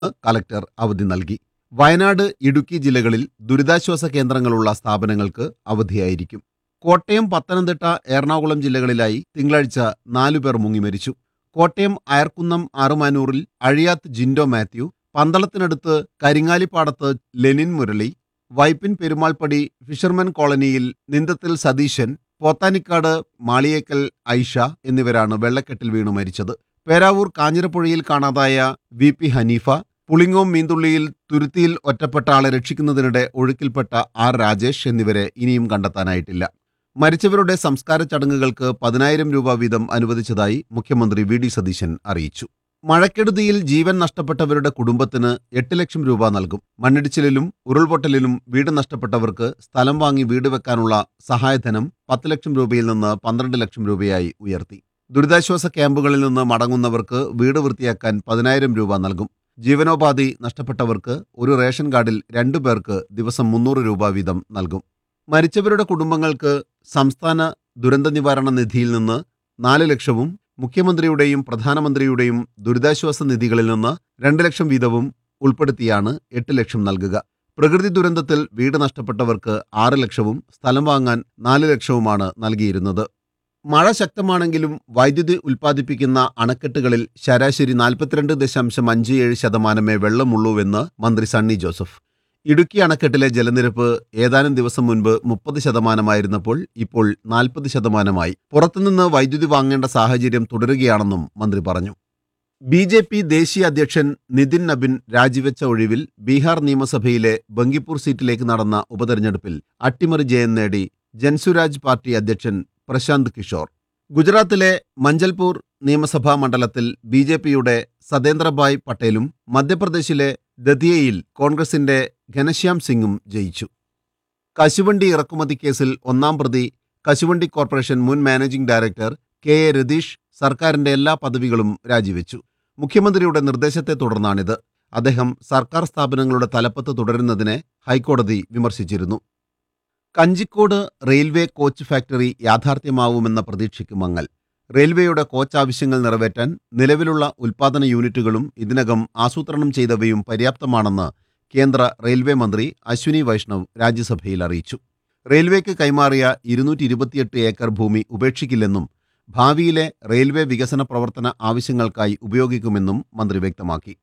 collector അവധി നൽകി വയനാട് ഇടുക്കി ജില്ലകളിൽ ദുരിതാശ്വാസ കേന്ദ്രങ്ങളുള്ള സ്ഥാപനങ്ങൾക്ക് അവധിയായിരിക്കും കോട്ടയം പത്തനംതിട്ട എറണാകുളം ജില്ലകളിലായി തിങ്കളാഴ്ച നാലുപേർ മുങ്ങിമരിച്ചു കോട്ടയം അയർക്കുന്നം ആറുമാനൂറിൽ അഴിയാത്ത് ജിൻഡോ മാത്യു പന്തളത്തിനടുത്ത് കരിങ്ങാലിപ്പാടത്ത് ലെനിൻ മുരളി വൈപ്പിൻ പെരുമാൾപ്പടി ഫിഷർമെൻ കോളനിയിൽ നിന്തത്തിൽ സതീശൻ പോത്താനിക്കാട് മാളിയേക്കൽ ഐഷ എന്നിവരാണ് വെള്ളക്കെട്ടിൽ വീണു മരിച്ചത് പേരാവൂർ കാഞ്ഞിരപ്പുഴയിൽ കാണാതായ വി പി ഹനീഫ പുളിങ്ങോം മീന്തുള്ളിയിൽ തുരുത്തിയിൽ ഒറ്റപ്പെട്ട ആളെ രക്ഷിക്കുന്നതിനിടെ ഒഴുക്കിൽപ്പെട്ട ആർ രാജേഷ് എന്നിവരെ ഇനിയും കണ്ടെത്താനായിട്ടില്ല മരിച്ചവരുടെ സംസ്കാര ചടങ്ങുകൾക്ക് പതിനായിരം രൂപ വീതം അനുവദിച്ചതായി മുഖ്യമന്ത്രി വി ഡി സതീശൻ അറിയിച്ചു മഴക്കെടുതിയിൽ ജീവൻ നഷ്ടപ്പെട്ടവരുടെ കുടുംബത്തിന് എട്ട് ലക്ഷം രൂപ നൽകും മണ്ണിടിച്ചിലിലും ഉരുൾപൊട്ടലിലും വീട് നഷ്ടപ്പെട്ടവർക്ക് സ്ഥലം വാങ്ങി വീട് വെക്കാനുള്ള സഹായധനം പത്ത് ലക്ഷം രൂപയിൽ നിന്ന് പന്ത്രണ്ട് ലക്ഷം രൂപയായി ഉയർത്തി ദുരിതാശ്വാസ ക്യാമ്പുകളിൽ നിന്ന് മടങ്ങുന്നവർക്ക് വീട് വൃത്തിയാക്കാൻ പതിനായിരം രൂപ നൽകും ജീവനോപാധി നഷ്ടപ്പെട്ടവർക്ക് ഒരു റേഷൻ കാർഡിൽ രണ്ടു പേർക്ക് ദിവസം മുന്നൂറ് രൂപ വീതം നൽകും മരിച്ചവരുടെ കുടുംബങ്ങൾക്ക് സംസ്ഥാന ദുരന്ത നിവാരണ നിധിയിൽ നിന്ന് നാല് ലക്ഷവും മുഖ്യമന്ത്രിയുടെയും പ്രധാനമന്ത്രിയുടെയും ദുരിതാശ്വാസ നിധികളിൽ നിന്ന് രണ്ട് ലക്ഷം വീതവും ഉൾപ്പെടുത്തിയാണ് എട്ട് ലക്ഷം നൽകുക പ്രകൃതി ദുരന്തത്തിൽ വീട് നഷ്ടപ്പെട്ടവർക്ക് ആറ് ലക്ഷവും സ്ഥലം വാങ്ങാൻ നാല് ലക്ഷവുമാണ് നൽകിയിരുന്നത് മഴ ശക്തമാണെങ്കിലും വൈദ്യുതി ഉൽപ്പാദിപ്പിക്കുന്ന അണക്കെട്ടുകളിൽ ശരാശരി നാൽപ്പത്തിരണ്ട് ദശാംശം അഞ്ച് ഏഴ് ശതമാനമേ വെള്ളമുള്ളൂവെന്ന് മന്ത്രി സണ്ണി ജോസഫ് ഇടുക്കി അണക്കെട്ടിലെ ജലനിരപ്പ് ഏതാനും ദിവസം മുൻപ് മുപ്പത് ശതമാനമായിരുന്നപ്പോൾ ഇപ്പോൾ നാൽപ്പത് ശതമാനമായി പുറത്തുനിന്ന് വൈദ്യുതി വാങ്ങേണ്ട സാഹചര്യം തുടരുകയാണെന്നും മന്ത്രി പറഞ്ഞു ബി ജെ പി ദേശീയ അധ്യക്ഷൻ നിതിൻ നബിൻ രാജിവെച്ച ഒഴിവിൽ ബീഹാർ നിയമസഭയിലെ ബങ്കിപ്പൂർ സീറ്റിലേക്ക് നടന്ന ഉപതെരഞ്ഞെടുപ്പിൽ അട്ടിമറി ജയം നേടി ജൻസുരാജ് പാർട്ടി അധ്യക്ഷൻ പ്രശാന്ത് കിഷോർ ഗുജറാത്തിലെ മഞ്ചൽപൂർ നിയമസഭാ മണ്ഡലത്തിൽ ബി ജെ പിയുടെ സതേന്ദ്രഭായ് പട്ടേലും മധ്യപ്രദേശിലെ ദതിയയിൽ കോൺഗ്രസിന്റെ ഘനശ്യാം സിംഗും ജയിച്ചു കശുവണ്ടി ഇറക്കുമതി കേസിൽ ഒന്നാം പ്രതി കശുവണ്ടി കോർപ്പറേഷൻ മുൻ managing director K A Ratheesh സർക്കാരിന്റെ എല്ലാ പദവികളും രാജിവെച്ചു മുഖ്യമന്ത്രിയുടെ നിർദ്ദേശത്തെ തുടർന്നാണിത് അദ്ദേഹം സർക്കാർ സ്ഥാപനങ്ങളുടെ തലപ്പത്ത് തുടരുന്നതിനെ ഹൈക്കോടതി വിമർശിച്ചിരുന്നു കഞ്ചിക്കോട് റെയിൽവേ കോച്ച് ഫാക്ടറി യാഥാർത്ഥ്യമാവുമെന്ന പ്രതീക്ഷയ്ക്ക് മങ്ങൽ റെയിൽവേയുടെ കോച്ച് ആവശ്യങ്ങൾ നിറവേറ്റാൻ നിലവിലുള്ള ഉൽപ്പാദന യൂണിറ്റുകളും ഇതിനകം ആസൂത്രണം ചെയ്തവയും പര്യാപ്തമാണെന്ന് കേന്ദ്ര റെയിൽവേ മന്ത്രി അശ്വിനി വൈഷ്ണവ് രാജ്യസഭയിൽ അറിയിച്ചു റെയിൽവേക്ക് കൈമാറിയ ഇരുന്നൂറ്റി ഇരുപത്തിയെട്ട് ഏക്കർ ഭൂമി ഉപേക്ഷിക്കില്ലെന്നും ഭാവിയിലെ റെയിൽവേ വികസന പ്രവർത്തന ആവശ്യങ്ങൾക്കായി ഉപയോഗിക്കുമെന്നും മന്ത്രി വ്യക്തമാക്കി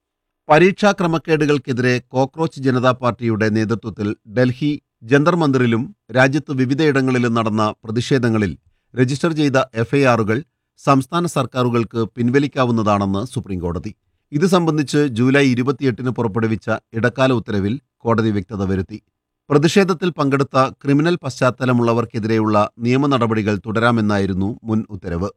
പരീക്ഷാ ക്രമക്കേടുകൾക്കെതിരെ കോക്രോച്ച് ജനതാ പാർട്ടിയുടെ നേതൃത്വത്തിൽ ഡൽഹി ജന്തർ മന്ദിറിലും രാജ്യത്ത് വിവിധയിടങ്ങളിലും നടന്ന പ്രതിഷേധങ്ങളിൽ രജിസ്റ്റർ ചെയ്ത എഫ്ഐആറുകൾ സംസ്ഥാന സർക്കാരുകൾക്ക് പിൻവലിക്കാവുന്നതാണെന്ന് സുപ്രീംകോടതി ഇത് സംബന്ധിച്ച് ജൂലൈ ഇരുപത്തിയെട്ടിന് പുറപ്പെടുവിച്ച ഇടക്കാല ഉത്തരവിൽ കോടതി വ്യക്തത വരുത്തി പ്രതിഷേധത്തിൽ പങ്കെടുത്ത ക്രിമിനൽ പശ്ചാത്തലമുള്ളവർക്കെതിരെയുള്ള നിയമ നടപടികൾ തുടരാമെന്നായിരുന്നു മുൻ ഉത്തരവ്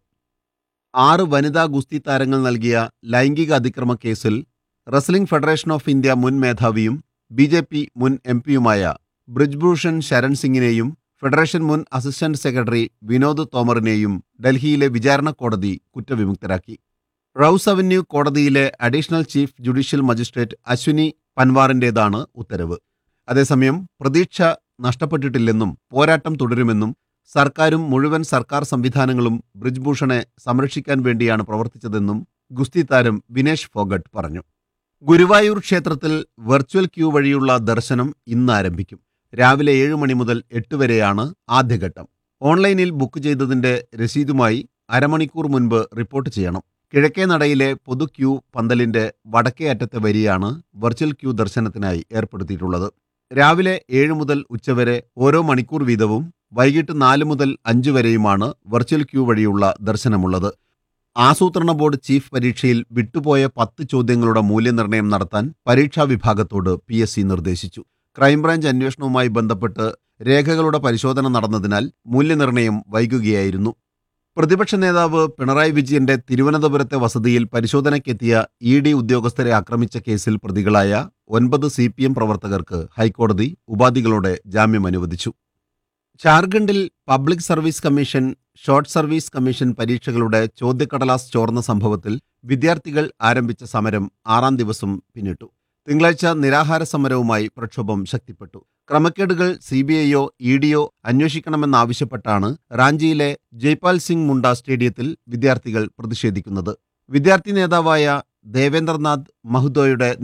ആറ് വനിതാ ഗുസ്തി താരങ്ങൾ നൽകിയ ലൈംഗിക അതിക്രമ കേസിൽ റെസ്ലിംഗ് ഫെഡറേഷൻ ഓഫ് ഇന്ത്യ മുൻ മേധാവിയും ബി ജെ പി മുൻ എം പിയുമായ ബ്രിജ്ഭൂഷൺ ശരൺ സിംഗിനെയും ഫെഡറേഷൻ മുൻ അസിസ്റ്റന്റ് സെക്രട്ടറി വിനോദ് തോമറിനെയും ഡൽഹിയിലെ വിചാരണ കോടതി കുറ്റവിമുക്തരാക്കി റൌസ് അവന്യൂ കോടതിയിലെ additional chief judicial magistrate Ashwini പൻവാറിന്റേതാണ് ഉത്തരവ് അതേസമയം പ്രതീക്ഷ നഷ്ടപ്പെട്ടിട്ടില്ലെന്നും പോരാട്ടം തുടരുമെന്നും സർക്കാരും മുഴുവൻ സർക്കാർ സംവിധാനങ്ങളും ബ്രിജ്ഭൂഷണെ സംരക്ഷിക്കാൻ വേണ്ടിയാണ് പ്രവർത്തിച്ചതെന്നും ഗുസ്തി താരം വിനേഷ് ഫോഗട്ട് പറഞ്ഞു ഗുരുവായൂർ ക്ഷേത്രത്തിൽ വെർച്വൽ ക്യൂ വഴിയുള്ള ദർശനം ഇന്ന് ആരംഭിക്കും രാവിലെ ഏഴ് മണി മുതൽ എട്ട് വരെയാണ് ആദ്യഘട്ടം ഓൺലൈനിൽ ബുക്ക് ചെയ്തതിന്റെ രസീതുമായി അരമണിക്കൂർ മുൻപ് റിപ്പോർട്ട് ചെയ്യണം കിഴക്കേ നടയിലെ പൊതു ക്യൂ പന്തലിന്റെ വടക്കേ അറ്റത്തെ വരിയാണ് വെർച്വൽ ക്യൂ ദർശനത്തിനായി ഏർപ്പെടുത്തിയിട്ടുള്ളത് രാവിലെ ഏഴ് മുതൽ ഉച്ചവരെ ഓരോ മണിക്കൂർ വീതവും വൈകിട്ട് നാല് മുതൽ അഞ്ച് വരെയുമാണ് വെർച്വൽ ക്യൂ വഴിയുള്ള ദർശനമുള്ളത് ആസൂത്രണ ബോർഡ് ചീഫ് പരീക്ഷയിൽ വിട്ടുപോയ പത്ത് ചോദ്യങ്ങളുടെ മൂല്യനിർണ്ണയം നടത്താൻ പരീക്ഷാ വിഭാഗത്തോട് പി എസ് സി നിർദ്ദേശിച്ചു ക്രൈംബ്രാഞ്ച് അന്വേഷണവുമായി ബന്ധപ്പെട്ട് രേഖകളുടെ പരിശോധന നടന്നതിനാൽ മൂല്യനിർണ്ണയം വൈകുകയായിരുന്നു പ്രതിപക്ഷ നേതാവ് പിണറായി വിജയന്റെ തിരുവനന്തപുരത്തെ വസതിയിൽ പരിശോധനയ്ക്കെത്തിയ ഇ ഡി ഉദ്യോഗസ്ഥരെ ആക്രമിച്ച കേസിൽ പ്രതികളായ ഒൻപത് സി പി എം പ്രവർത്തകർക്ക് ഹൈക്കോടതി ഉപാധികളോടെ ജാമ്യം അനുവദിച്ചു ജാർഖണ്ഡിൽ public service commission short service commission പരീക്ഷകളുടെ ചോദ്യക്കടലാസ് ചോർന്ന സംഭവത്തിൽ വിദ്യാർത്ഥികൾ ആരംഭിച്ച സമരം ആറാം ദിവസം പിന്നിട്ടു തിങ്കളാഴ്ച നിരാഹാര സമരവുമായി പ്രക്ഷോഭം ശക്തിപ്പെട്ടു ക്രമക്കേടുകൾ സി ബി ഐയോ ഇ ഡിയോ അന്വേഷിക്കണമെന്നാവശ്യപ്പെട്ടാണ് റാഞ്ചിയിലെ ജയ്പാൽ സിംഗ് മുണ്ട സ്റ്റേഡിയത്തിൽ വിദ്യാർത്ഥികൾ പ്രതിഷേധിക്കുന്നത് വിദ്യാർത്ഥി നേതാവായ ദേവേന്ദ്രനാഥ് മഹ്തോയുടെ